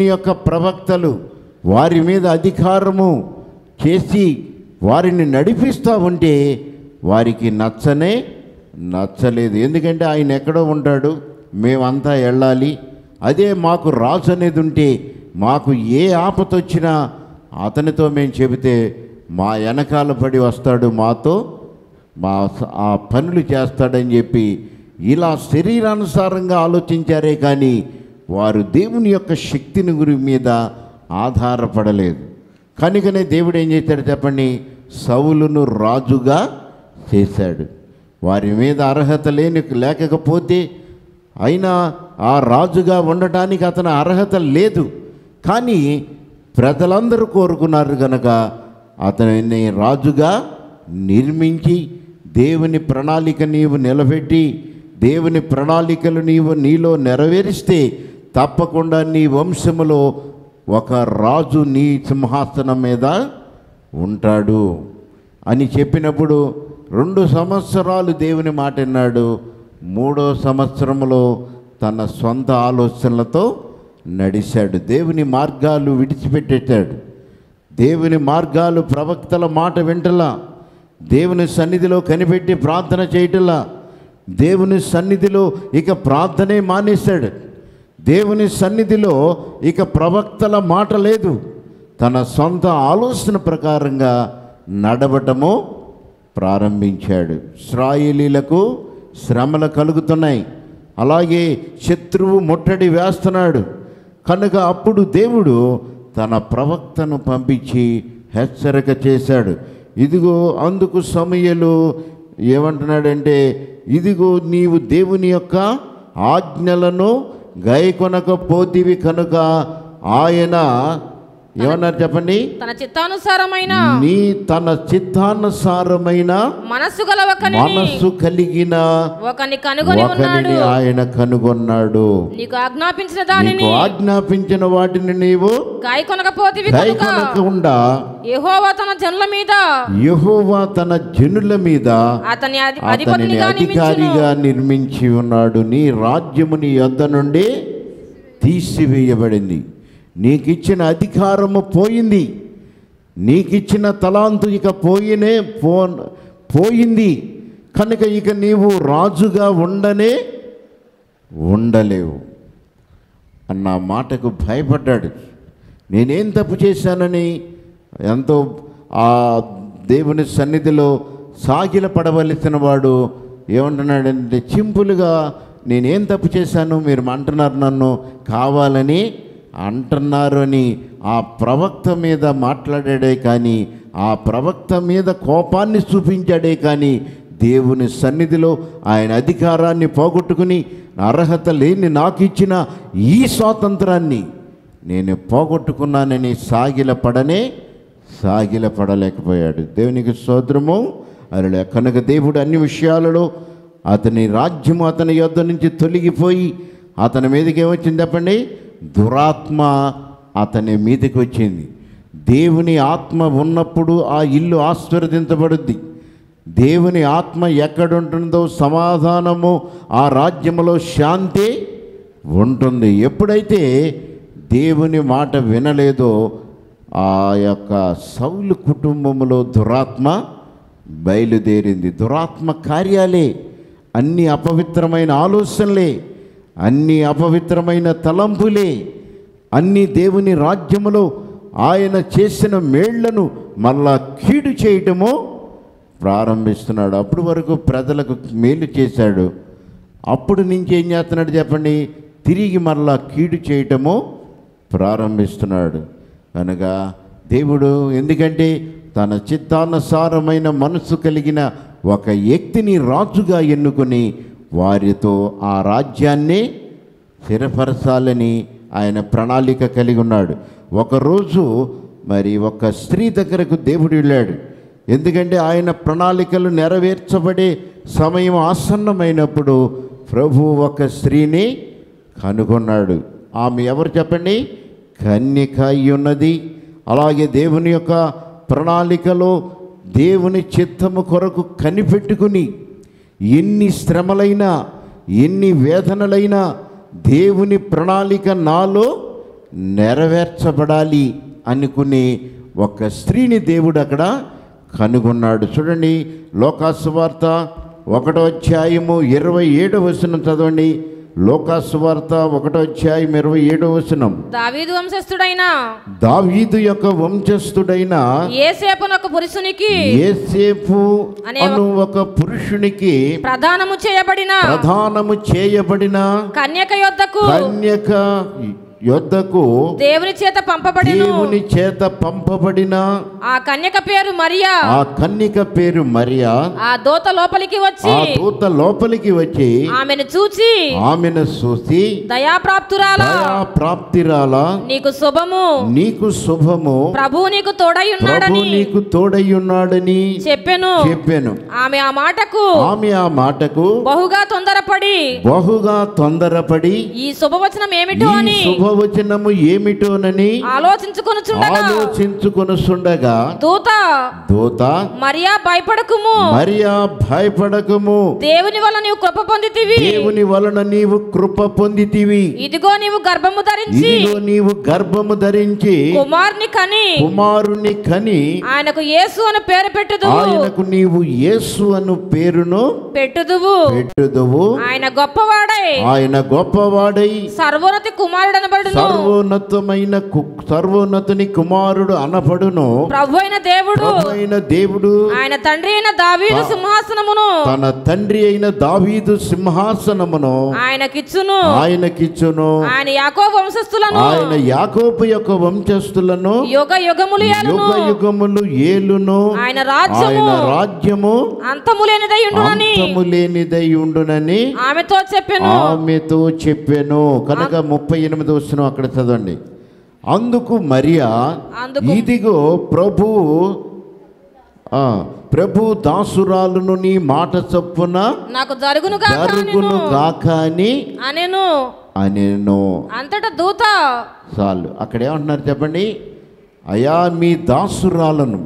యొక్క ప్రవక్తలు వారి మీద అధికారము చేసి వారిని నడిపిస్తూ ఉంటే వారికి నచ్చనే నచ్చలేదు ఎందుకంటే ఆయన ఎక్కడో ఉంటాడు మేమంతా వెళ్ళాలి అదే మాకు రాజు అనేది ఉంటే మాకు ఏ ఆపత వచ్చినా అతనితో మేము చెబితే మా వెనకాల పడి వస్తాడు మాతో మా స- ఆ పనులు చేస్తాడని చెప్పి ఇలా శరీరానుసారంగా ఆలోచించారే కానీ వారు దేవుని యొక్క శక్తిని గురి మీద ఆధారపడలేదు కనుకనే దేవుడు ఏం చేశాడు చెప్పండి సౌలును రాజుగా చేశాడు వారి మీద అర్హత లేని లేకపోతే అయినా ఆ రాజుగా ఉండటానికి అతని అర్హత లేదు కానీ ప్రజలందరూ కోరుకున్నారు కనుక అతనిని రాజుగా నిర్మించి దేవుని ప్రణాళిక నీవు నిలబెట్టి దేవుని ప్రణాళికలు నీవు నీలో నెరవేరిస్తే తప్పకుండా నీ వంశములో ఒక రాజు నీ సింహాసనం మీద ఉంటాడు అని చెప్పినప్పుడు రెండు సంవత్సరాలు దేవుని మాట విన్నాడు మూడో సంవత్సరంలో తన సొంత ఆలోచనలతో నడిచాడు దేవుని మార్గాలు విడిచిపెట్టేశాడు దేవుని మార్గాలు ప్రవక్తల మాట వింటలా దేవుని సన్నిధిలో కనిపెట్టి ప్రార్థన చేయటలా దేవుని సన్నిధిలో ఇక ప్రార్థనే మానేశాడు దేవుని సన్నిధిలో ఇక ప్రవక్తల మాట లేదు తన సొంత ఆలోచన ప్రకారంగా నడవటము ప్రారంభించాడు ఇస్రాయేలీలకు శ్రమలు కలుగుతున్నాయి అలాగే శత్రువు ముట్టడి వేస్తున్నాడు కనుక అప్పుడు దేవుడు తన ప్రవక్తను పంపించి హెచ్చరిక చేశాడు ఇదిగో అందుకు సమయలు ఏమంటున్నాడంటే ఇదిగో నీవు దేవుని యొక్క ఆజ్ఞలను గైకొనకపోతివి కనుక ఆయన ఏమన్నారు చెప్పండి తన చిత్తానుసారమైన నీ తన చిత్తానుసారమైన మనస్సు గల ఒకని మనస్సు కలిగిన ఒకని కనుగొని ఉన్నాడు ఒకరిని ఆయన కనుగొన్నాడు నీకు ఆజ్ఞాపించిన దానిని నీకు ఆజ్ఞాపించిన వాటిని నీవు గాయకొనకపోతివి కనుక కైకొనకుండా యెహోవా తన జనుల మీద యెహోవా తన జనుల మీద అతని అధి- అతనిని అధిపతినిగా నియమించును అధికారిగా నిర్మించి ఉన్నాడు నీ రాజ్యము నీ యొద్ద నుండి తీసివేయబడింది నీకిచ్చిన అధికారము పోయింది నీకిచ్చిన తలాంతు ఇక పోయినే పో పోయింది కనుక ఇక నీవు రాజుగా ఉండనే ఉండలేవు అన్న మాటకు భయపడ్డాడు నేనేం తప్పు చేశానని ఎంతో ఆ దేవుని సన్నిధిలో సాగిల పడవలసిన వాడు ఏమంటున్నాడంటే చింపులుగా నేనేం తప్పు చేశాను మీరు అంటున్నారు నన్ను కావాలని అంటున్నారు అని ఆ ప్రవక్త మీద మాట్లాడాడే కానీ ఆ ప్రవక్త మీద కోపాన్ని చూపించాడే కానీ దేవుని సన్నిధిలో ఆయన అధికారాన్ని పోగొట్టుకుని అర్హత లేని నాకు ఇచ్చిన ఈ స్వాతంత్రాన్ని నేను పోగొట్టుకున్నానని సాగిలపడనే సాగిలపడలేకపోయాడు దేవునికి సోదరము అలా కనుక దేవుడు అన్ని విషయాలలో అతని రాజ్యము అతని యొద్ద నుంచి తొలగిపోయి అతని మీదకి ఏమొచ్చింది చెప్పండి దురాత్మ అతని మీదకి వచ్చింది దేవుని ఆత్మ ఉన్నప్పుడు ఆ ఇల్లు ఆశీర్వదించబడుద్ది దేవుని ఆత్మ ఎక్కడుంటుందో సమాధానము ఆ రాజ్యములో శాంతి ఉంటుంది ఎప్పుడైతే దేవుని మాట వినలేదో ఆ యొక్క సౌలు కుటుంబంలో దురాత్మ బయలుదేరింది దురాత్మ కార్యాలే అన్ని అపవిత్రమైన ఆలోచనలే అన్ని అపవిత్రమైన తలంపులే అన్ని దేవుని రాజ్యములో ఆయన చేసిన మేళ్లను మళ్ళా కీడు చేయటము ప్రారంభిస్తున్నాడు అప్పుడు వరకు ప్రజలకు మేలు చేశాడు అప్పుడు నుంచి ఏం చేస్తున్నాడు చెప్పండి తిరిగి మరలా కీడు చేయటము ప్రారంభిస్తున్నాడు కనుక దేవుడు ఎందుకంటే తన చిత్తానుసారమైన మనసు కలిగిన ఒక వ్యక్తిని రాజుగా ఎన్నుకొని వారితో ఆ రాజ్యాన్ని స్థిరపరచాలని ఆయన ప్రణాళిక కలిగి ఉన్నాడు ఒకరోజు మరి ఒక స్త్రీ దగ్గరకు దేవుడు వెళ్ళాడు ఎందుకంటే ఆయన ప్రణాళికలు నెరవేర్చబడే సమయం ఆసన్నమైనప్పుడు ప్రభు ఒక స్త్రీని కనుగొన్నాడు ఆమె ఎవరు చెప్పండి కన్యక అయి ఉన్నది అలాగే దేవుని యొక్క ప్రణాళికలో దేవుని చిత్తము కొరకు కనిపెట్టుకుని ఎన్ని శ్రమలైనా ఎన్ని వేదనలైనా దేవుని ప్రణాళిక నాలో నెరవేర్చబడాలి అనుకునే ఒక స్త్రీని దేవుడు అక్కడ కనుగొన్నాడు చూడండి లోకాసువార్త ఒకటో అధ్యాయము ఇరవై ఏడవ వచనం చదవండి లోకాసువార్త ఒకటో అధ్యాయం ఇరవై ఏడవ వచనం దావీదు వంశస్థుడైన దావీదు యొక్క వంశస్థుడైన ఏసేపును ఒక పురుషునికి ఏసేపు అనే అను ఒక పురుషునికి ప్రధానము చేయబడిన ప్రధానము చేయబడిన కన్యక యొద్దకు కన్యక యొద్దకు దేవుని చేత పంపబడిను దేవుని చేత పంపబడిన ఆ కన్యక పేరు మరియా ఆ కన్యక పేరు మరియా ఆ దూత లోపలికి వచ్చి ఆ దూత లోపలికి వచ్చి ఆమెను చూచి ఆమెను చూసి దయాప్రాప్తురాల దయా ప్రాప్తిరాల నీకు శుభము నీకు శుభము ప్రభువు నీకు తోడై ప్రభు ఉన్నాడని నీకు తోడయ్యున్నాడని చెప్పెను చెప్పాను ఆమె ఆ మాటకు ఆమె ఆ మాటకు బహుగా తొందరపడి బహుగా తొందరపడి ఈ శుభవచనం ఈ ఏమిటో అని శుభవచనము ఏమిటోనని ఆలోచించుకొనుచుండగా ఆలోచించుకొనుచుండగా దూత దూత మరియా భయపడకుము మరియా భయపడకము దేవుని వల్ల నీవు కృప పొందితివి దేవుని వలన నీవు కృప పొందితివి ఇదిగో నీవు గర్భము ధరించి ఇదిగో నీవు గర్భము ధరించి కుమార్ని కని కుమారుని కని ఆయనకు యేసు అని పేరు పెట్టుదు ఆయనకు నీవు యేసు అను పేరును పెట్టుదువు పెట్టుదువు ఆయన గొప్పవాడై ఆయన గొప్పవాడై సర్వోన్నతి కుమారుడు అనబడును సర్వోన్నతమైన కు- సర్వోన్నతుని కుమారుడు అనబడును ప్రభు అయిన దేవుడు ప్రభు అయిన దేవుడు ఆయన తండ్రి అయిన దావీదు సింహాసనమును తన తండ్రి అయిన దావీదు సింహాసనమును ఆయనకిచ్చును ఆయనకిచ్చును ఆయన యాకో వంశస్థులను ఆయన యాకోబు యొక్క వంశస్థులను యుగ యుగములు ఏలును యుగ యుగములు ఏలును ఆయన రాజ్యము ఆయన రాజ్యము అంతము లేనిదై ఉండునని అంతము లేనిదై ఉండునని ఆమెతో చెప్పెను ఆమెతో చెప్పాను కనుక ముప్పై ఎనిమిది వస్తున్నాం అక్కడ చదవండి అందుకు మరియా అందుకు ఇదిగో ప్రభు ఆ, ప్రభు దాసురాలును నీ మాట చొప్పున నాకు జరుగును గాక జరుగును అనెను. గాక అని అనెను అనేను అంతటా దూత చాలు అక్కడ ఏమంటున్నారు చెప్పండి అయా మీ దాసురాలను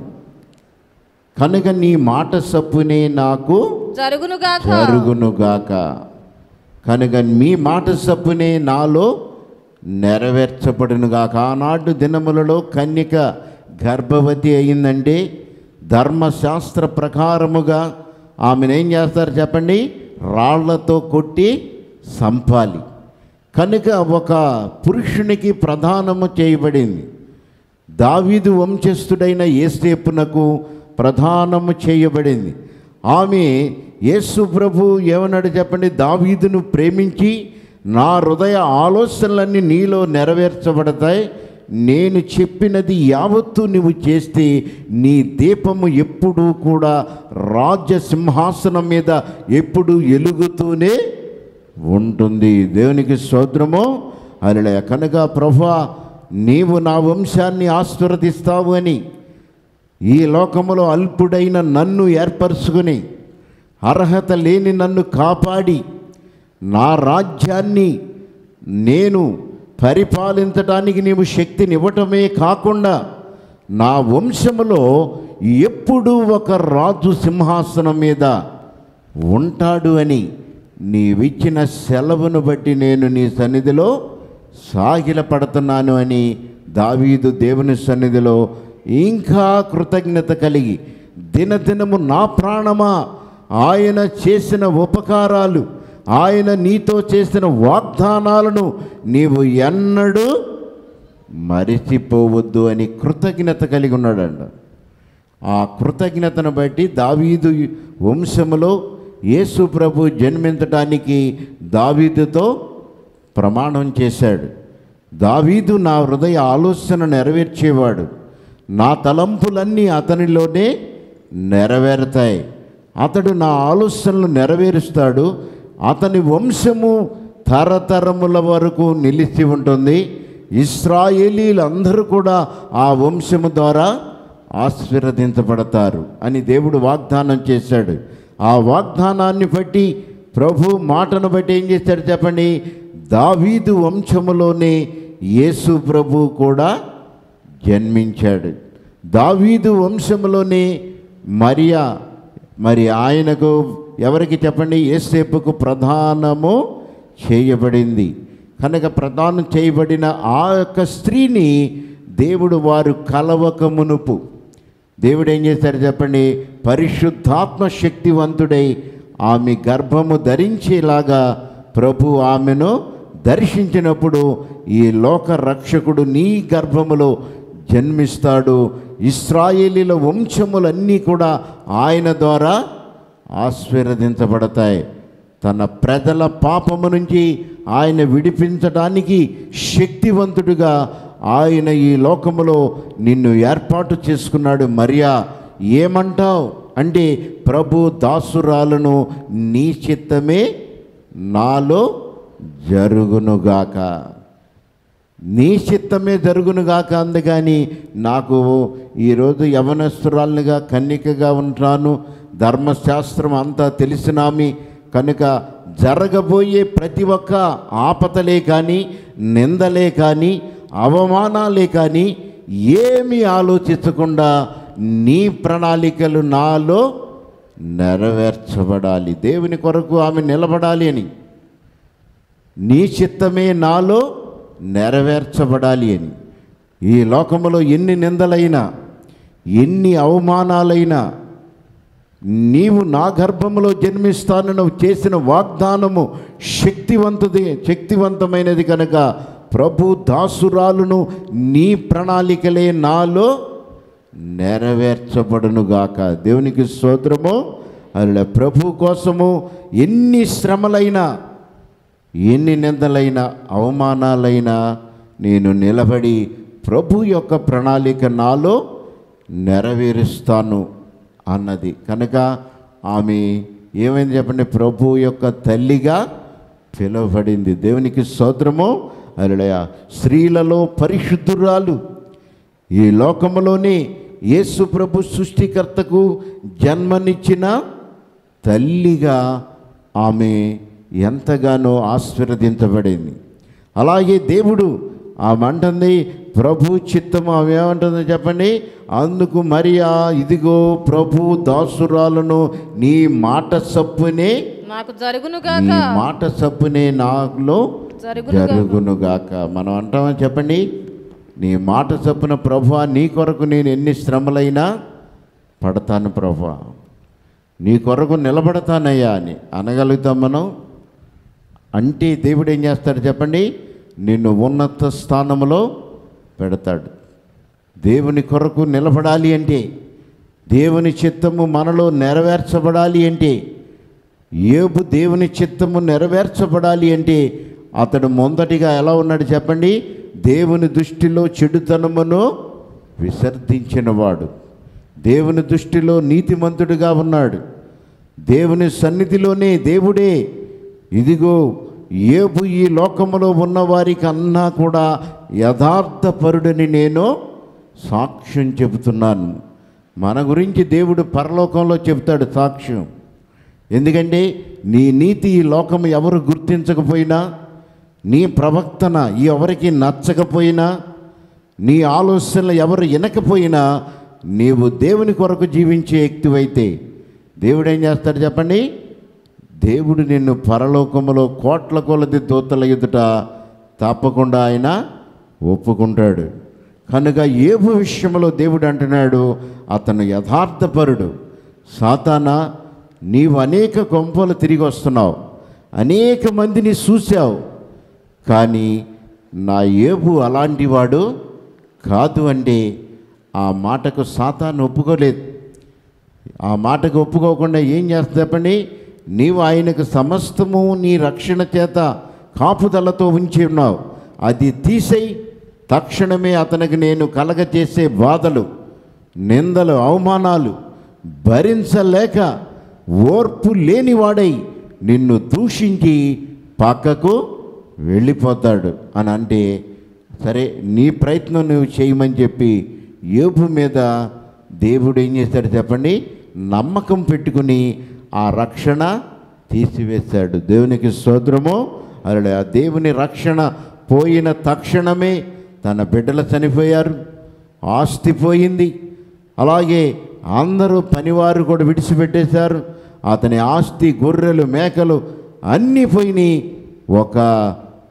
కనుక నీ మాట చప్పునే నాకు జరుగును గాక జరుగునుగాక కనుక మీ మాట చప్పునే నాలో నెరవేర్చబడునుగాక ఆనాడు దినములలో కన్యక గర్భవతి అయిందంటే ధర్మశాస్త్ర ప్రకారముగా ఆమెను ఏం చేస్తారు చెప్పండి రాళ్లతో కొట్టి సంపాలి కనుక ఒక పురుషునికి ప్రధానము చేయబడింది దావీదు వంశస్థుడైన ఏసేపునకు ప్రధానము చేయబడింది ఆమె యేసు ప్రభు ఏమన్నాడు చెప్పండి దావీదును ప్రేమించి నా హృదయ ఆలోచనలన్నీ నీలో నెరవేర్చబడతాయి నేను చెప్పినది యావత్తు నువ్వు చేస్తే నీ దీపము ఎప్పుడూ కూడా రాజ్య సింహాసనం మీద ఎప్పుడు ఎలుగుతూనే ఉంటుంది దేవునికి స్తోత్రము అలా కనుక ప్రభా నీవు నా వంశాన్ని ఆశీర్వదిస్తావు అని ఈ లోకములో అల్పుడైన నన్ను ఏర్పరచుకుని అర్హత లేని నన్ను కాపాడి నా రాజ్యాన్ని నేను పరిపాలించడానికి నీవు శక్తిని ఇవ్వటమే కాకుండా నా వంశములో ఎప్పుడూ ఒక రాజు సింహాసనం మీద ఉంటాడు అని నీవిచ్చిన సెలవును బట్టి నేను నీ సన్నిధిలో సాగిలపడుతున్నాను అని దావీదు దేవుని సన్నిధిలో ఇంకా కృతజ్ఞత కలిగి దినదినము నా ప్రాణమా ఆయన చేసిన ఉపకారాలు ఆయన నీతో చేసిన వాగ్దానాలను నీవు ఎన్నడూ మరిచిపోవద్దు అని కృతజ్ఞత కలిగి ఉన్నాడంట ఆ కృతజ్ఞతను బట్టి దావీదు వంశములో యేసు ప్రభు జన్మించటానికి దావీదుతో ప్రమాణం చేశాడు దావీదు నా హృదయ ఆలోచన నెరవేర్చేవాడు నా తలంపులన్నీ అతనిలోనే నెరవేరుతాయి అతడు నా ఆలోచనలు నెరవేరుస్తాడు అతని వంశము తరతరముల వరకు నిలిచి ఉంటుంది ఇస్రాయేలీలందరూ కూడా ఆ వంశము ద్వారా ఆశీర్వదించబడతారు అని దేవుడు వాగ్దానం చేశాడు ఆ వాగ్దానాన్ని బట్టి ప్రభు మాటను బట్టి ఏం చేశాడు చెప్పండి దావీదు వంశములోనే యేసు ప్రభు కూడా జన్మించాడు దావీదు వంశములోనే మరియా మరి ఆయనకు ఎవరికి చెప్పండి ఏసేపుకు ప్రధానము చేయబడింది కనుక ప్రదానం చేయబడిన ఆ యొక్క స్త్రీని దేవుడు వారు కలవక మునుపు దేవుడు ఏం చేశారు చెప్పండి పరిశుద్ధాత్మ శక్తివంతుడై ఆమె గర్భము ధరించేలాగా ప్రభు ఆమెను దర్శించినప్పుడు ఈ లోక రక్షకుడు నీ గర్భములో జన్మిస్తాడు ఇస్రాయేలీల వంశములన్నీ కూడా ఆయన ద్వారా ఆశీర్వదించబడతాయి తన ప్రజల పాపము నుంచి ఆయన విడిపించడానికి శక్తివంతుడిగా ఆయన ఈ లోకములో నిన్ను ఏర్పాటు చేసుకున్నాడు మరియా ఏమంటావు అంటే ప్రభు దాసురాలను నీ చిత్తమే నాలో జరుగునుగాక నీ చిత్తమే జరుగునుగాక అందుకని నాకు ఈరోజు యవనస్తురాలుగా కన్నికగా ఉంటాను ధర్మశాస్త్రం అంతా తెలిసినామి కనుక జరగబోయే ప్రతి ఒక్క ఆపదలే కానీ నిందలే కానీ అవమానాలే కానీ ఏమీ ఆలోచించకుండా నీ ప్రణాళికలు నాలో నెరవేర్చబడాలి దేవుని కొరకు ఆమె నిలబడాలి అని నీ చిత్తమే నాలో నెరవేర్చబడాలి అని ఈ లోకములో ఎన్ని నిందలైనా ఎన్ని అవమానాలైనా నీవు నా గర్భములో జన్మిస్తాను నువ్వు చేసిన వాగ్దానము శక్తివంతుది శక్తివంతమైనది కనుక ప్రభు దాసురాలును నీ ప్రణాళికలే నాలో నెరవేర్చబడునుగాక దేవునికి స్తోత్రము అలా ప్రభు కోసము ఎన్ని శ్రమలైనా ఎన్ని నిందలైనా అవమానాలైనా నేను నిలబడి ప్రభు యొక్క ప్రణాళిక నాలో నెరవేరుస్తాను అన్నది కనుక ఆమె ఏమైంది చెప్పండి ప్రభు యొక్క తల్లిగా పిలువబడింది దేవునికి స్తోత్రము అలడయ స్త్రీలలో పరిశుద్ధురాలు ఈ లోకములోనే యేసు ప్రభు సృష్టికర్తకు జన్మనిచ్చిన తల్లిగా ఆమె ఎంతగానో ఆశీర్వదించబడింది అలాగే దేవుడు ఆమె అంటుంది ప్రభు చిత్తం ఆమె ఏమంటుందో చెప్పండి అందుకు మరియా ఇదిగో ప్రభు దాసురాలను నీ మాట సప్పునే నాకు నీ జరుగునుగాక మాట సప్పునే నాలో జరుగునుగాక జరుగునుగాక మనం అంటామని చెప్పండి నీ మాట చొప్పున ప్రభు నీ కొరకు నేను ఎన్ని శ్రమలైనా పడతాను ప్రభు నీ కొరకు నిలబడతానయ్యా అని అనగలుగుతాం మనం అంటే దేవుడు ఏం చేస్తాడు చెప్పండి నిన్ను ఉన్నత స్థానంలో పెడతాడు దేవుని కొరకు నిలబడాలి అంటే దేవుని చిత్తము మనలో నెరవేర్చబడాలి అంటే ఏబు దేవుని చిత్తము నెరవేర్చబడాలి అంటే అతడు మొదటిగా ఎలా ఉన్నాడు చెప్పండి దేవుని దృష్టిలో చెడుతనమును విసర్జించినవాడు దేవుని దృష్టిలో నీతిమంతుడిగా ఉన్నాడు దేవుని సన్నిధిలోనే దేవుడే ఇదిగో ఏబు ఈ లోకములో ఉన్న వారికి అన్నా కూడా యథార్థపరుడని నేను సాక్ష్యం చెబుతున్నాను మన గురించి దేవుడు పరలోకంలో చెబుతాడు సాక్ష్యం ఎందుకంటే నీ నీతి ఈ లోకం ఎవరు గుర్తించకపోయినా నీ ప్రవక్తన ఎవరికి నచ్చకపోయినా నీ ఆలోచనలు ఎవరు వినకపోయినా నీవు దేవుని కొరకు జీవించే వ్యక్తివైతే దేవుడు ఏం చేస్తాడు చెప్పండి దేవుడు నిన్ను పరలోకములో కోట్ల కొలది దూతల ఎదుట తప్పకుండా ఆయన ఒప్పుకుంటాడు కనుక ఏబు విషయంలో దేవుడు అంటున్నాడు అతను యథార్థపరుడు సాతానా నీవు అనేక కొంపలు తిరిగి వస్తున్నావు అనేక మందిని చూశావు కానీ నా ఏబు అలాంటి వాడు కాదు అంటే ఆ మాటకు సాతాను ఒప్పుకోలేదు ఆ మాటకు ఒప్పుకోకుండా ఏం చేస్తా చెప్పండి నీవు ఆయనకు సమస్తము నీ రక్షణ చేత కాపుదలతో ఉంచి ఉన్నావు అది తీసేయి తక్షణమే అతనికి నేను కలగచేసే బాధలు నిందలు అవమానాలు భరించలేక ఓర్పు లేనివాడై నిన్ను దూషించి పక్కకు వెళ్ళిపోతాడు అని అంటే సరే నీ ప్రయత్నం నువ్వు చేయమని చెప్పి ఏబు మీద దేవుడు ఏం చేశాడు చెప్పండి నమ్మకం పెట్టుకుని ఆ రక్షణ తీసివేశాడు దేవునికి స్తోత్రము అలా ఆ దేవుని రక్షణ పోయిన తక్షణమే తన బిడ్డలు చనిపోయారు ఆస్తి పోయింది అలాగే అందరూ పనివారు కూడా విడిచిపెట్టేశారు అతని ఆస్తి గొర్రెలు మేకలు అన్నీ పోయినాయి ఒక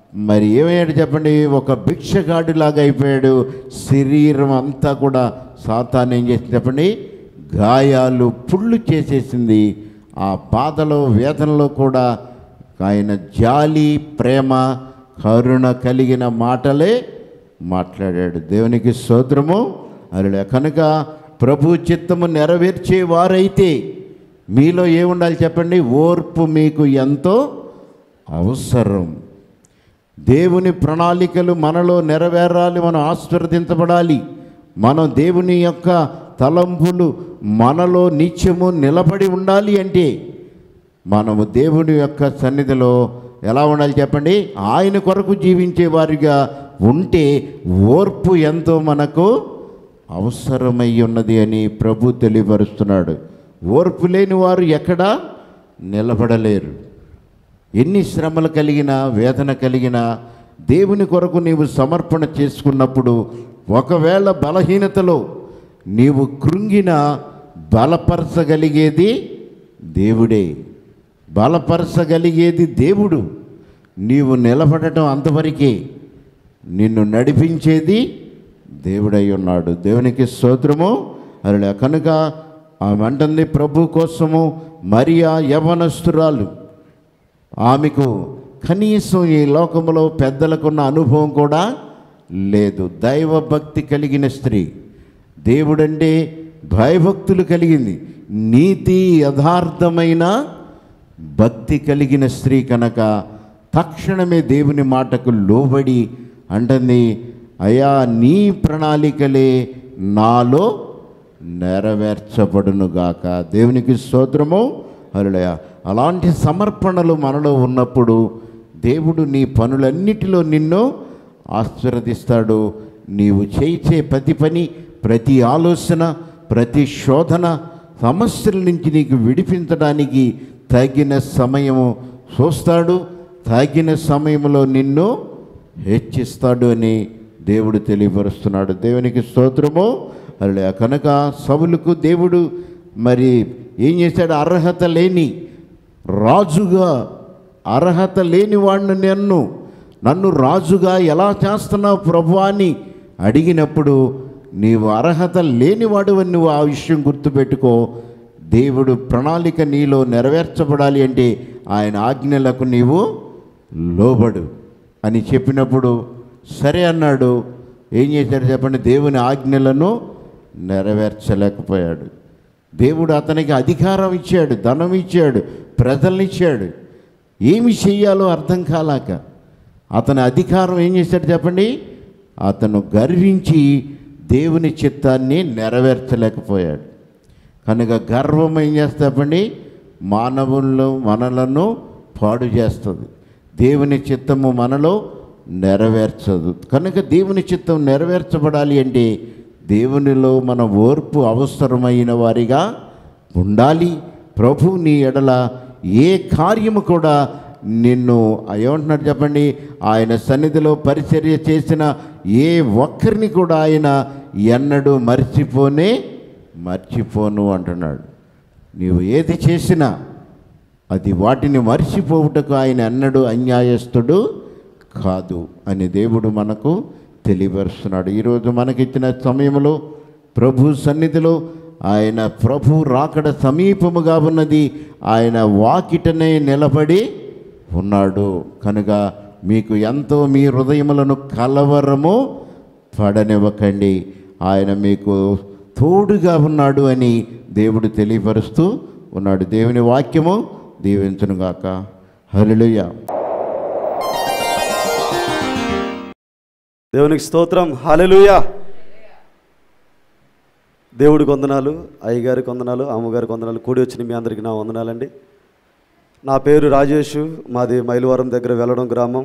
మరి ఏమయ్యాడు చెప్పండి ఒక భిక్షగాడిలాగా అయిపోయాడు శరీరం అంతా కూడా సాతాన్ ఏం చేసింది చెప్పండి గాయాలు పుళ్ళు చేసేసింది ఆ బాధలో వేదనలో కూడా ఆయన జాలి ప్రేమ కరుణ కలిగిన మాటలే మాట్లాడాడు దేవునికి స్తోత్రము అలా కనుక ప్రభు చిత్తము నెరవేర్చే వారైతే మీలో ఏముండాలి చెప్పండి ఓర్పు మీకు ఎంతో అవసరం దేవుని ప్రణాళికలు మనలో నెరవేరాలి మనం ఆశీర్వదించబడాలి మనం దేవుని యొక్క తలంపులు మనలో నిత్యము నిలబడి ఉండాలి అంటే మనము దేవుని యొక్క సన్నిధిలో ఎలా ఉండాలి చెప్పండి ఆయన కొరకు జీవించే వారిగా ఉంటే ఓర్పు ఎంతో మనకు అవసరమై ఉన్నది అని ప్రభు తెలియపరుస్తున్నాడు ఓర్పు లేని వారు ఎక్కడా నిలబడలేరు ఎన్ని శ్రమలు కలిగినా వేదన కలిగినా దేవుని కొరకు నీవు సమర్పణ చేసుకున్నప్పుడు ఒకవేళ బలహీనతలో నీవు కృంగిన బలపరచగలిగేది దేవుడే బలపరచగలిగేది దేవుడు నీవు నిలబడటం అంతవరకే నిన్ను నడిపించేది దేవుడై ఉన్నాడు దేవునికి స్తోత్రము అలా కనుక ఆమె అంటుంది ప్రభు కోసము మరియా యవనస్తురాలు ఆమెకు కనీసం ఈ లోకంలో పెద్దలకున్న అనుభవం కూడా లేదు దైవభక్తి కలిగిన స్త్రీ దేవుడంటే భయభక్తులు కలిగింది నీతి యథార్థమైన భక్తి కలిగిన స్త్రీ కనుక తక్షణమే దేవుని మాటకు లోబడి అంటుంది అయా నీ ప్రణాళికలే నాలో నెరవేర్చబడునుగాక దేవునికి స్తోత్రము హరులయ అలాంటి సమర్పణలు మనలో ఉన్నప్పుడు దేవుడు నీ పనులన్నిటిలో నిన్ను ఆశీర్వదిస్తాడు నీవు చేసే ప్రతి పని ప్రతి ఆలోచన ప్రతి శోధన సమస్యల నుంచి నీకు విడిపించడానికి తగిన సమయము చూస్తాడు తగిన సమయంలో నిన్ను హెచ్చిస్తాడు అని దేవుడు తెలియపరుస్తున్నాడు దేవునికి స్తోత్రము అలా కనుక సవులకు దేవుడు మరి ఏం చేశాడు అర్హత లేని రాజుగా అర్హత లేని వాడిని నన్ను నన్ను రాజుగా ఎలా చేస్తున్నావు ప్రభు అని అడిగినప్పుడు నీవు అర్హత లేనివాడు అని నువ్వు ఆ విషయం గుర్తుపెట్టుకో దేవుడు ప్రణాళిక నీలో నెరవేర్చబడాలి అంటే ఆయన ఆజ్ఞలకు నీవు లోబడు అని చెప్పినప్పుడు సరే అన్నాడు ఏం చేశాడు చెప్పండి దేవుని ఆజ్ఞలను నెరవేర్చలేకపోయాడు దేవుడు అతనికి అధికారం ఇచ్చాడు ధనం ఇచ్చాడు ప్రజల్ని ఇచ్చాడు ఏమి చెయ్యాలో అర్థం కాలాక అతని అధికారం ఏం చేశాడు చెప్పండి అతను గర్వించి దేవుని చిత్తాన్ని నెరవేర్చలేకపోయాడు కనుక గర్వం ఏం చేస్తా చెప్పండి మానవుల్లో మనలను పాడు చేస్తుంది దేవుని చిత్తము మనలో నెరవేర్చదు కనుక దేవుని చిత్తం నెరవేర్చబడాలి అంటే దేవునిలో మన ఓర్పు అవసరమైన వారిగా ఉండాలి ప్రభు నీ ఎడల ఏ కార్యము కూడా నిన్ను ఏమంటున్నారు చెప్పండి ఆయన సన్నిధిలో పరిచర్య చేసిన ఏ ఒక్కరిని కూడా ఆయన ఎన్నడూ మర్చిపోనే మర్చిపోను అంటున్నాడు నీవు ఏది చేసినా అది వాటిని మర్చిపోవుటకు ఆయన ఎన్నడూ అన్యాయస్తుడు కాదు అని దేవుడు మనకు తెలియపరుస్తున్నాడు ఈరోజు మనకిచ్చిన సమయంలో ప్రభు సన్నిధిలో ఆయన ప్రభు రాకడ సమీపముగా ఉన్నది ఆయన వాకిటనే నిలబడి ఉన్నాడు కనుక మీకు ఎంతో మీ హృదయములను కలవరము పడనివ్వకండి ఆయన మీకు తోడుగా ఉన్నాడు అని దేవుడు తెలియపరుస్తూ ఉన్నాడు దేవుని వాక్యము దీవించునుగాక హల్లెలూయా దేవునికి స్తోత్రం హల్లెలూయా దేవుడికి వందనాలు అయ్యగారికి వందనాలు అమ్మగారికి వందనాలు కూడి వచ్చిన మీ అందరికీ నా వందనాలండి నా పేరు రాజేష్ మాది మైలవరం దగ్గర వెళ్ళడం గ్రామం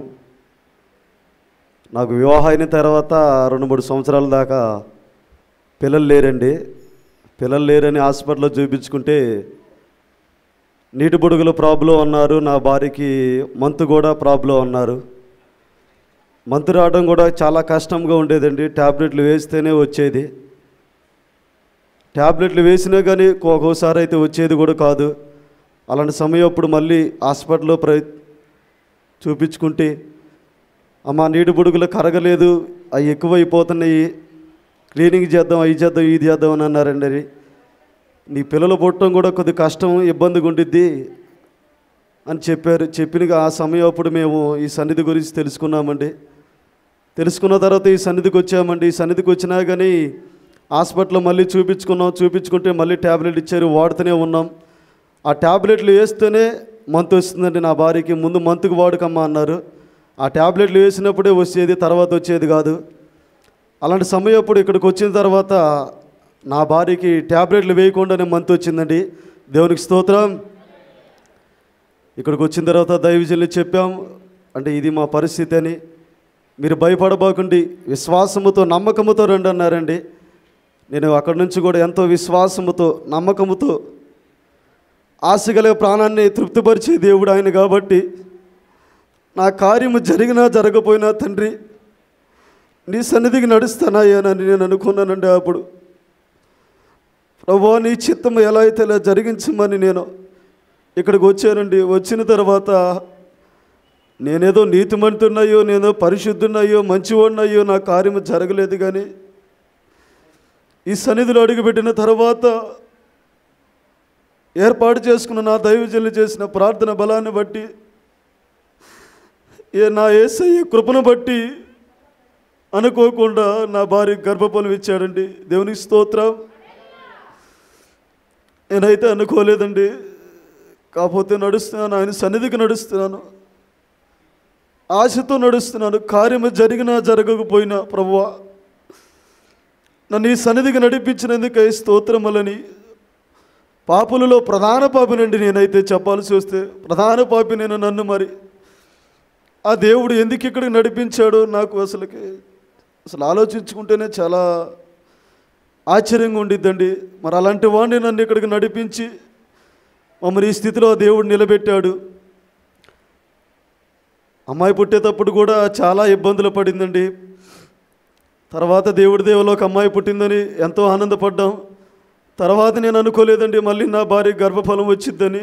నాకు వివాహం అయిన తర్వాత రెండు మూడు సంవత్సరాల దాకా పిల్లలు లేరండి పిల్లలు లేరని హాస్పిటల్లో చూపించుకుంటే నీటి బుడుగుల ప్రాబ్లం అన్నారు నా భార్యకి మంతు కూడా ప్రాబ్లం అన్నారు మంతు రావడం కూడా చాలా కష్టంగా ఉండేదండి ట్యాబ్లెట్లు వేస్తేనే వచ్చేది ట్యాబ్లెట్లు వేసినా కానీ ఒక్కోసారి అయితే వచ్చేది కూడా కాదు అలాంటి సమయం అప్పుడు మళ్ళీ హాస్పిటల్లో ప్ర చూపించుకుంటే అమ్మ నీటి బుడుగులు కరగలేదు అవి ఎక్కువైపోతున్నాయి క్లీనింగ్ చేద్దాం అవి చేద్దాం ఇది చేద్దాం అని అన్నారండి అది నీ పిల్లలు పుట్టడం కూడా కొద్ది కష్టం ఇబ్బందిగా ఉండిద్ది అని చెప్పారు చెప్పిన ఆ సమయం అప్పుడు మేము ఈ సన్నిధి గురించి తెలుసుకున్నామండి తెలుసుకున్న తర్వాత ఈ సన్నిధికి వచ్చామండి ఈ సన్నిధికి వచ్చినా కానీ హాస్పిటల్లో మళ్ళీ చూపించుకున్నాం చూపించుకుంటే మళ్ళీ ట్యాబ్లెట్ ఇచ్చారు వాడుతూనే ఉన్నాం ఆ ట్యాబ్లెట్లు వేస్తేనే మంత్ వస్తుందండి నా భార్యకి ముందు మంత్కి వాడుకమ్మా అన్నారు ఆ ట్యాబ్లెట్లు వేసినప్పుడే వచ్చేది తర్వాత వచ్చేది కాదు అలాంటి సమయం అప్పుడు ఇక్కడికి వచ్చిన తర్వాత నా భార్యకి ట్యాబ్లెట్లు వేయకుండానే మంత్ వచ్చిందండి దేవునికి స్తోత్రం ఇక్కడికి వచ్చిన తర్వాత దైవజనులు చెప్పాం అంటే ఇది మా పరిస్థితి అని మీరు భయపడబోకండి విశ్వాసముతో నమ్మకముతో రండి అన్నారండి నేను అక్కడి నుంచి కూడా ఎంతో విశ్వాసముతో నమ్మకముతో ఆశగల ప్రాణాన్ని తృప్తిపరిచే దేవుడు ఆయన కాబట్టి నా కార్యము జరిగినా జరగపోయినా తండ్రి నీ సన్నిధికి నడుస్తానాయనని నేను అనుకున్నానండి అప్పుడు ప్రభా నీ చిత్తం ఎలా అయితే ఇలా జరిగించమని నేను ఇక్కడికి వచ్చానండి వచ్చిన తర్వాత నేనేదో నీతిమంతున్నాయో నేనో పరిశుద్ధున్నాయో మంచివాడినయ్యో నా కార్యము జరగలేదు కానీ ఈ సన్నిధిలో అడుగుపెట్టిన తర్వాత ఏర్పాటు చేసుకున్న నా దైవజనులు చేసిన ప్రార్థన బలాన్ని బట్టి ఏ నా ఏసయ్య కృపను బట్టి అనుకోకుండా నా భార్య గర్భఫలం ఇచ్చాడండి దేవునికి స్తోత్రం నేనైతే అనుకోలేదండి కాకపోతే నడుస్తున్నాను ఆయన సన్నిధికి నడుస్తున్నాను ఆశతో నడుస్తున్నాను కార్యము జరిగినా జరగకపోయినా ప్రభువా నన్ను ఈ సన్నిధికి నడిపించినందుకై స్తోత్రములని పాపులలో ప్రధాన పాపినండి నేనైతే చెప్పాల్సి వస్తే ప్రధాన పాపి నేను నన్ను మరి ఆ దేవుడు ఎందుకు ఇక్కడికి నడిపించాడో నాకు అసలుకి అసలు ఆలోచించుకుంటేనే చాలా ఆశ్చర్యంగా ఉండిద్దండి మరి అలాంటి వాడిని నన్ను ఇక్కడికి నడిపించి మమ్మల్ని ఈ స్థితిలో ఆ దేవుడు నిలబెట్టాడు అమ్మాయి పుట్టేటప్పుడు కూడా చాలా ఇబ్బందులు పడిందండి తర్వాత దేవుడి దేవులో ఒక అమ్మాయి పుట్టిందని ఎంతో ఆనందపడ్డాం తర్వాత నేను అనుకోలేదండి మళ్ళీ నా భార్య గర్భఫలం వచ్చిద్దని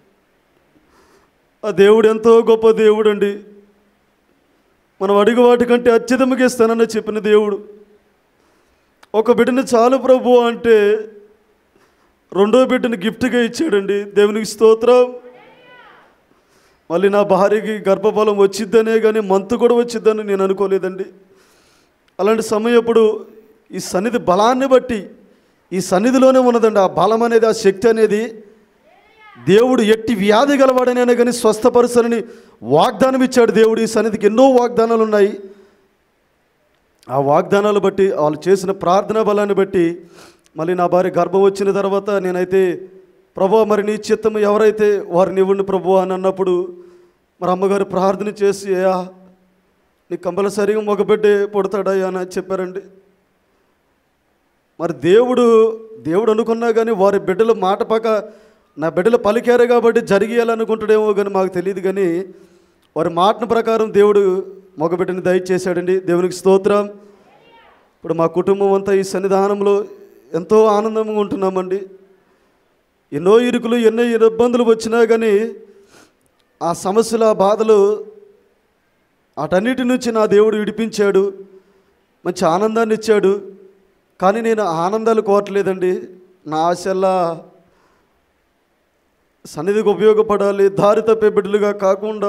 ఆ దేవుడు ఎంతో గొప్ప దేవుడు అండి మనం అడిగి వాటికంటే అత్యధికంగా ఇస్తానని చెప్పిన దేవుడు ఒక బిడ్డని చాలు ప్రభు అంటే రెండో బిడ్డని గిఫ్ట్గా ఇచ్చాడండి దేవునికి స్తోత్రం మళ్ళీ నా భార్యకి గర్భఫలం వచ్చిద్దనే కానీ మంతు కూడా వచ్చిద్దని నేను అనుకోలేదండి అలాంటి సమయం అప్పుడు ఈ సన్నిధి బలాన్ని బట్టి ఈ సన్నిధిలోనే ఉన్నదండి ఆ బలం అనేది ఆ శక్తి అనేది దేవుడు ఎట్టి వ్యాధి గలవాడనైనా కానీ స్వస్థపరుసనని వాగ్దానం ఇచ్చాడు దేవుడు ఈ సన్నిధికి ఎన్నో వాగ్దానాలు ఉన్నాయి ఆ వాగ్దానాలు బట్టి వాళ్ళు చేసిన ప్రార్థనా బలాన్ని బట్టి మళ్ళీ నా భార్య గర్భం వచ్చిన తర్వాత నేనైతే ప్రభు మరి నీ చిత్తము ఎవరైతే వారిని ఇవ్వండి ప్రభు అని అన్నప్పుడు మరి అమ్మగారు ప్రార్థన చేసి అయ్యా నీ కంపల్సరిగా మగ బిడ్డే పుడతాడయ్యా అని చెప్పారండి మరి దేవుడు దేవుడు అనుకున్నా కానీ వారి బిడ్డలు మాట పక్క నా బిడ్డలు పలికారు కాబట్టి జరిగేయాలనుకుంటాడేమో కానీ మాకు తెలియదు కానీ వారి మాటను ప్రకారం దేవుడు మగబిడ్డని దయచేశాడండి దేవునికి స్తోత్రం ఇప్పుడు మా కుటుంబం అంతా ఈ సన్నిధానంలో ఎంతో ఆనందంగా ఉంటున్నామండి ఎన్నో ఇరుకులు ఎన్నో ఇబ్బందులు వచ్చినా కానీ ఆ సమస్యల ఆ బాధలు అటన్నిటి నుంచి నా దేవుడు విడిపించాడు మంచి ఆనందాన్ని ఇచ్చాడు కానీ నేను ఆనందాలు కోరట్లేదండి నా ఆశల్లా సన్నిధికి ఉపయోగపడాలి దారి తప్పే బిడ్డలుగా కాకుండా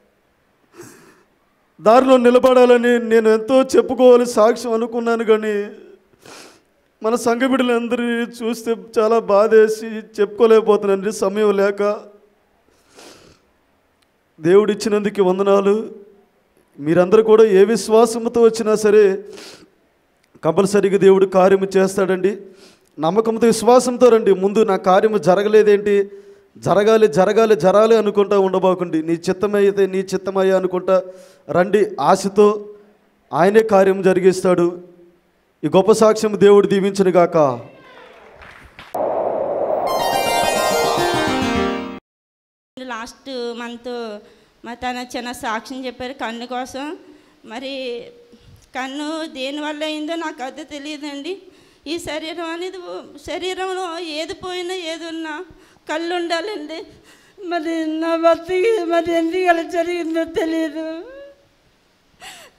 దారిలో నిలబడాలని నేను ఎంతో చెప్పుకోవాలి సాక్ష్యం అనుకున్నాను కానీ మన సంఘ బిడ్డలందరినీ చూస్తే చాలా బాధేసి చెప్పుకోలేకపోతున్నానండి సమయం లేక దేవుడిచ్చినందుకు వందనాలు మీరందరూ కూడా ఏ విశ్వాసంతో వచ్చినా సరే కంపల్సరీగా దేవుడు కార్యము చేస్తాడండి నమ్మకంతో విశ్వాసంతో రండి ముందు నా కార్యము జరగలేదేంటి జరగాలి జరగాలి జరాలి అనుకుంటా ఉండబోకండి నీ చిత్తమైతే నీ చిత్తమయ్యా అనుకుంటా రండి ఆశతో ఆయనే కార్యం జరిగిస్తాడు ఈ గొప్ప సాక్ష్యం దేవుడు దీవించను గాక లాస్ట్ మంత్ మా తన చిన్న సాక్ష్యం చెప్పారు కన్ను కోసం మరి కన్ను దేనివల్ల అయిందో నాకు అది తెలియదండి ఈ శరీరం అనేది శరీరంలో ఏది పోయినా ఏది ఉన్నా కళ్ళు ఉండాలండి మరి నా భర్తకి మరి ఎందుకు అలా జరిగిందో తెలియదు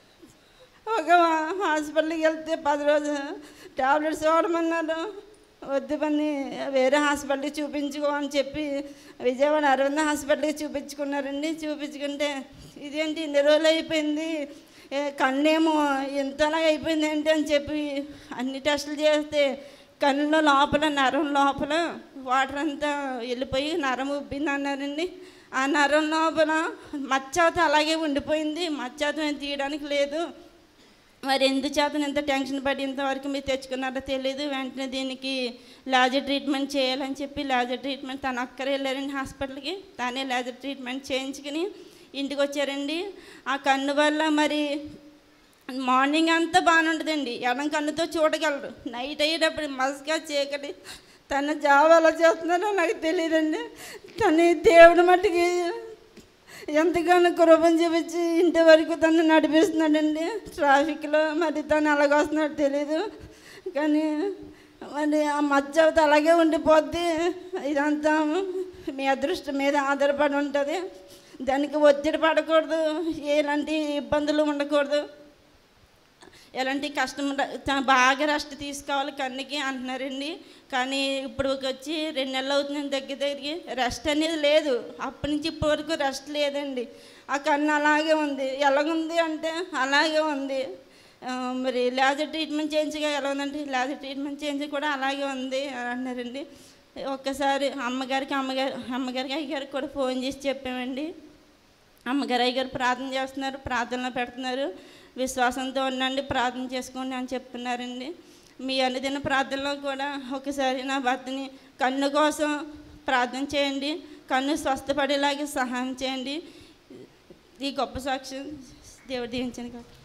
ఒక హాస్పిటల్కి వెళ్తే పది రోజులు టాబ్లెట్స్ వాడమన్నారు వద్దు పని వేరే హాస్పిటల్కి చూపించుకో అని చెప్పి విజయవాడ అరవింద హాస్పిటల్కి చూపించుకున్నారండి చూపించుకుంటే ఇదేంటి ఇన్ని రోజులు అయిపోయింది ఏ, కన్నేమో ఇంతలా అయిపోయింది ఏంటి అని చెప్పి అన్ని టెస్టులు చేస్తే కన్నులో లోపల నరం లోపల వాటర్ అంతా వెళ్ళిపోయి నరం ఉబ్బింది అన్నారండి ఆ నరం లోపల మచ్చాత అలాగే ఉండిపోయింది మచ్చాతం ఏం తీయడానికి లేదు మరి ఎందుచేత ఇంత టెన్షన్ పడి ఇంతవరకు మీరు తెచ్చుకున్నారో తెలియదు వెంటనే దీనికి లేజర్ ట్రీట్మెంట్ చేయాలని చెప్పి లేజర్ ట్రీట్మెంట్ తను అక్కరే వెళ్ళారండి హాస్పిటల్కి తానే లేజర్ ట్రీట్మెంట్ చేయించుకుని ఇంటికి వచ్చారండి ఆ కన్ను వల్ల మరి మార్నింగ్ అంతా బాగానే ఉంటుందండి ఎడం కన్నుతో చూడగలరు నైట్ అయ్యేటప్పుడు మస్గా చీకటి తన జాబ్ ఎలా చేస్తున్నారో నాకు తెలియదండి తను దేవుడి మట్టికి ఎంతగానో కృపం చూపించి ఇంటి వరకు తను నడిపిస్తున్నాడండి ట్రాఫిక్లో మరి తను ఎలాగ వస్తున్నాడో తెలీదు కానీ మరి ఆ మధ్య అలాగే ఉండిపోద్ది ఇదంతా మీ అదృష్టం మీద ఆధారపడి ఉంటుంది దానికి ఒత్తిడి పడకూడదు ఎలాంటి ఇబ్బందులు ఉండకూడదు ఎలాంటి కష్టం ర- త- బాగా రెస్ట్ తీసుకోవాలి కన్నుకి అంటున్నారండి కానీ ఇప్పుడు వచ్చి రెండు నెలలు అవుతుంది దగ్గర దగ్గరికి రెస్ట్ అనేది లేదు అప్పటి నుంచి ఇప్పటి వరకు రెస్ట్ లేదండి ఆ కన్ను అలాగే ఉంది ఎలాగుంది అంటే అలాగే ఉంది ఆ, మరి లేజర్ ట్రీట్మెంట్ చేయించగా ఎలా ఉందంటే లేజర్ ట్రీట్మెంట్ చేయించి కూడా అలాగే ఉంది అని అన్నారండి ఒక్కసారి అమ్మగారికి అమ్మగారు అమ్మగారికి అయ్యగారికి కూడా ఫోన్ చేసి చెప్పామండి అమ్మగారు అయ్యగారు ప్రార్థన చేస్తున్నారు ప్రార్థనలో పెడుతున్నారు విశ్వాసంతో ఉండండి ప్రార్థన చేసుకోండి అని చెప్తున్నారండి మీ అనుదిన ప్రార్థనలో కూడా ఒకసారి నా భర్తని కన్ను కోసం ప్రార్థన చేయండి కన్ను స్వస్థపడేలాగే సహాయం చేయండి ఈ గొప్ప సాక్ష్యం దేవుడు దీవించండి కాదు